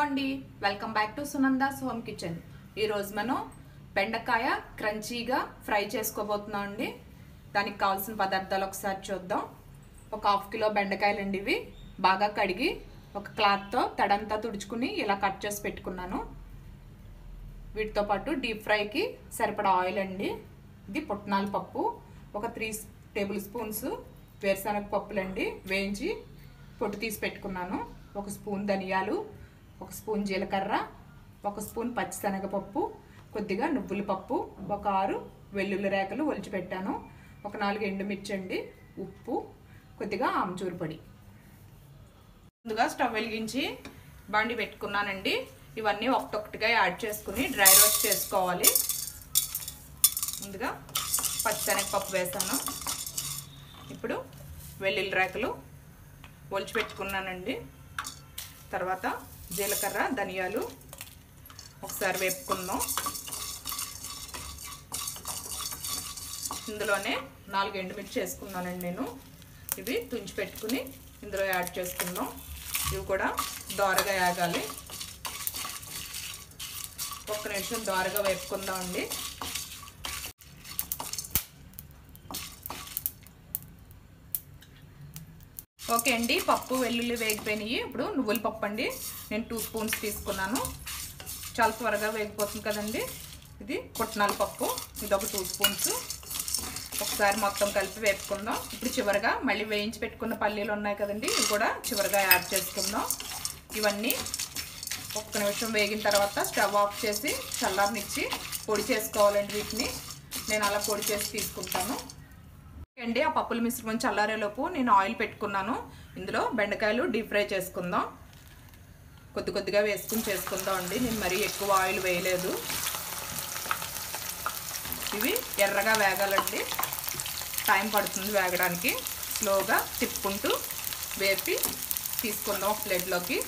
అండి welcome back to Sunanda's home kitchen ఈరోజు మనం బెండకాయ క్రంచీగా ఫ్రై చేసుకోబోతున్నాం అండి దానికి కావాల్సిన పదార్థాలు ఒకసారి చూద్దాం ఒక హాఫ్ కిలో బెండకాయలు అండి ఇవి బాగా కడిగి ఒక క్లాత్తో తడంతా తుడుచుకుని ఇలా కట్ చేసి పెట్టుకున్నాను వీటితో పాటు డీప్ ఫ్రైకి సరిపడా ఆయిల్ అండి ఇది పుట్నాల పప్పు ఒక త్రీ టేబుల్ స్పూన్స్ వేరుశనగ పప్పులండి వేయించి పొట్టు తీసి పెట్టుకున్నాను ఒక స్పూన్ ధనియాలు ఒక స్పూన్ జీలకర్ర ఒక స్పూన్ పచ్చిశనగపప్పు కొద్దిగా నువ్వుల పప్పు ఒక ఆరు వెల్లుల్లి రేకలు ఒలిచి పెట్టాను ఒక నాలుగు ఎండుమిర్చి అండి ఉప్పు కొద్దిగా ఆమ్చూరు పొడి ముందుగా స్టవ్ వెలిగించి బండి పెట్టుకున్నానండి ఇవన్నీ ఒకటొకటిగా యాడ్ చేసుకుని డ్రై రోస్ట్ చేసుకోవాలి ముందుగా పచ్చిశనగపప్పు వేసాను ఇప్పుడు వెల్లుల్లి రేకలు ఒలిచి పెట్టుకున్నానండి తర్వాత జీలకర్ర ధనియాలు ఒకసారి వేపుకుందాం ఇందులోనే నాలుగు ఎండుమిర్చి వేసుకున్నానండి నేను ఇవి తుంచి పెట్టుకుని ఇందులో యాడ్ చేసుకుందాం ఇవి కూడా దోరగా యాగాలి ఒక్క నిమిషం దోరగా వేపుకుందాం అండి ఓకే అండి పప్పు వెల్లుల్లి వేగిపోయినాయి ఇప్పుడు నువ్వుల పప్పు అండి నేను టూ స్పూన్స్ తీసుకున్నాను చాలా త్వరగా వేగిపోతుంది కదండి ఇది పుట్నాల పప్పు ఇది ఒక టూ స్పూన్స్ ఒకసారి మొత్తం కలిపి వేపుకుందాం ఇప్పుడు చివరిగా మళ్ళీ వేయించి పెట్టుకున్న పల్లీలు ఉన్నాయి కదండి ఇవి కూడా చివరిగా యాడ్ చేసుకుందాం ఇవన్నీ ఒక్క నిమిషం వేగిన తర్వాత స్టవ్ ఆఫ్ చేసి చల్లారనిచ్చి పొడి చేసుకోవాలండి వీటిని నేను అలా పొడి చేసి తీసుకుంటాను అండి ఆ పప్పుల మిశ్రమం చల్లారేలోపు నేను ఆయిల్ పెట్టుకున్నాను ఇందులో బెండకాయలు డీప్ ఫ్రై చేసుకుందాం కొద్ది కొద్దిగా వేసుకుని చేసుకుందాం అండి నేను మరీ ఎక్కువ ఆయిల్ వేయలేదు ఇవి ఎర్రగా వేగాలండి టైం పడుతుంది వేగడానికి స్లోగా తిప్పుకుంటూ వేపి తీసుకుందాం ఒక ప్లేట్లోకి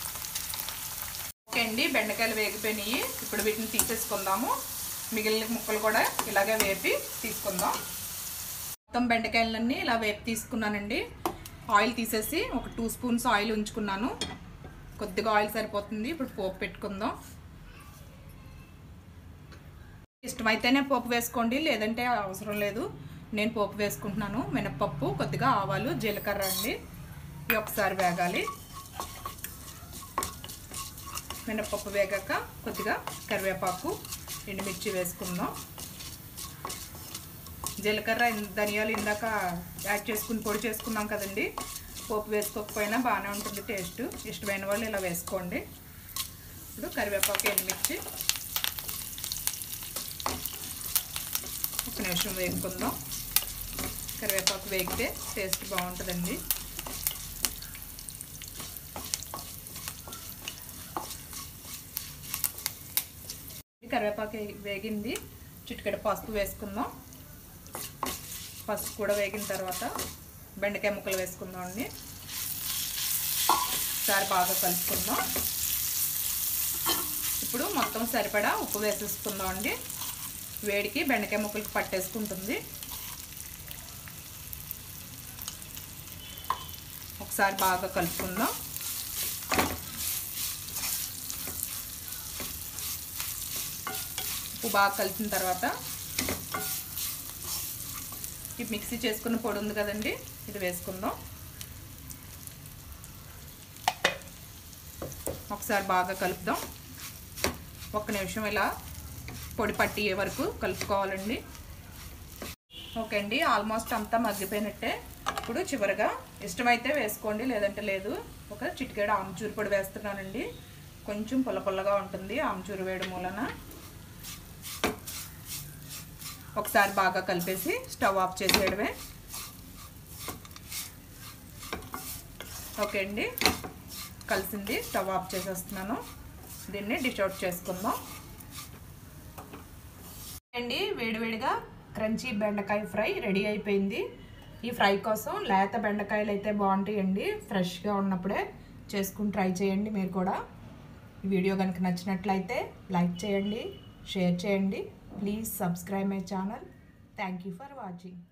ఓకే అండి బెండకాయలు వేగిపోయినాయి ఇప్పుడు వీటిని తీసేసుకుందాము మిగిలిన ముక్కలు కూడా ఇలాగే వేపి తీసుకుందాం మొత్తం బెండకాయలన్నీ ఇలా వేపు తీసుకున్నానండి ఆయిల్ తీసేసి ఒక టూ స్పూన్స్ ఆయిల్ ఉంచుకున్నాను కొద్దిగా ఆయిల్ సరిపోతుంది ఇప్పుడు పోపు పెట్టుకుందాం ఇష్టమైతేనే పోపు వేసుకోండి లేదంటే అవసరం లేదు నేను పోపు వేసుకుంటున్నాను మినప్పప్పు కొద్దిగా ఆవాలు జీలకర్ర అండి ఇవి ఒకసారి వేగాలి మినప్పప్పు వేగాక కొద్దిగా కరివేపాకు ఎండుమిర్చి వేసుకుందాం జీలకర్ర ధనియాలు ఇందాక యాడ్ చేసుకుని పొడి చేసుకున్నాం కదండి పోపు వేసుకోకపోయినా బాగానే ఉంటుంది టేస్ట్ ఇష్టమైన వాళ్ళు ఇలా వేసుకోండి ఇప్పుడు కరివేపాకు ఎండుమిర్చి ఒక నిమిషం వేసుకుందాం కరివేపాకు వేగితే టేస్ట్ బాగుంటుందండి కరివేపాకు వేగింది చిటికెడ పసుపు వేసుకుందాం పసుపు కూడా వేగిన తర్వాత బెండకాయ ముక్కలు వేసుకుందాం అండి ఒకసారి బాగా కలుపుకుందాం ఇప్పుడు మొత్తం సరిపడా ఉప్పు వేసేసుకుందాం అండి వేడికి బెండకాయ ముక్కలకి పట్టేసుకుంటుంది ఒకసారి బాగా కలుపుకుందాం ఉప్పు బాగా కలిపిన తర్వాత ఈ మిక్సీ చేసుకున్న పొడి ఉంది కదండి ఇది వేసుకుందాం ఒకసారి బాగా కలుపుదాం ఒక్క నిమిషం ఇలా పొడి పట్టి వరకు కలుపుకోవాలండి ఓకే అండి ఆల్మోస్ట్ అంతా మగ్గిపోయినట్టే ఇప్పుడు చివరిగా ఇష్టమైతే వేసుకోండి లేదంటే లేదు ఒక చిటికేడు ఆమ్చూరు పొడి వేస్తున్నానండి కొంచెం పుల్ల పుల్లగా ఉంటుంది ఆమ్చూరు వేయడం మూలన ఒకసారి బాగా కలిపేసి స్టవ్ ఆఫ్ చేసేయడమే ఓకే అండి కలిసింది స్టవ్ ఆఫ్ చేసేస్తున్నాను దీన్ని డిష్ అవుట్ చేసుకుందాం అండి వేడివేడిగా క్రంచీ బెండకాయ ఫ్రై రెడీ అయిపోయింది ఈ ఫ్రై కోసం లేత బెండకాయలు అయితే బాగుంటాయండి ఫ్రెష్గా ఉన్నప్పుడే చేసుకుని ట్రై చేయండి మీరు కూడా ఈ వీడియో కనుక నచ్చినట్లయితే లైక్ చేయండి షేర్ చేయండి please subscribe my channel thank you for watching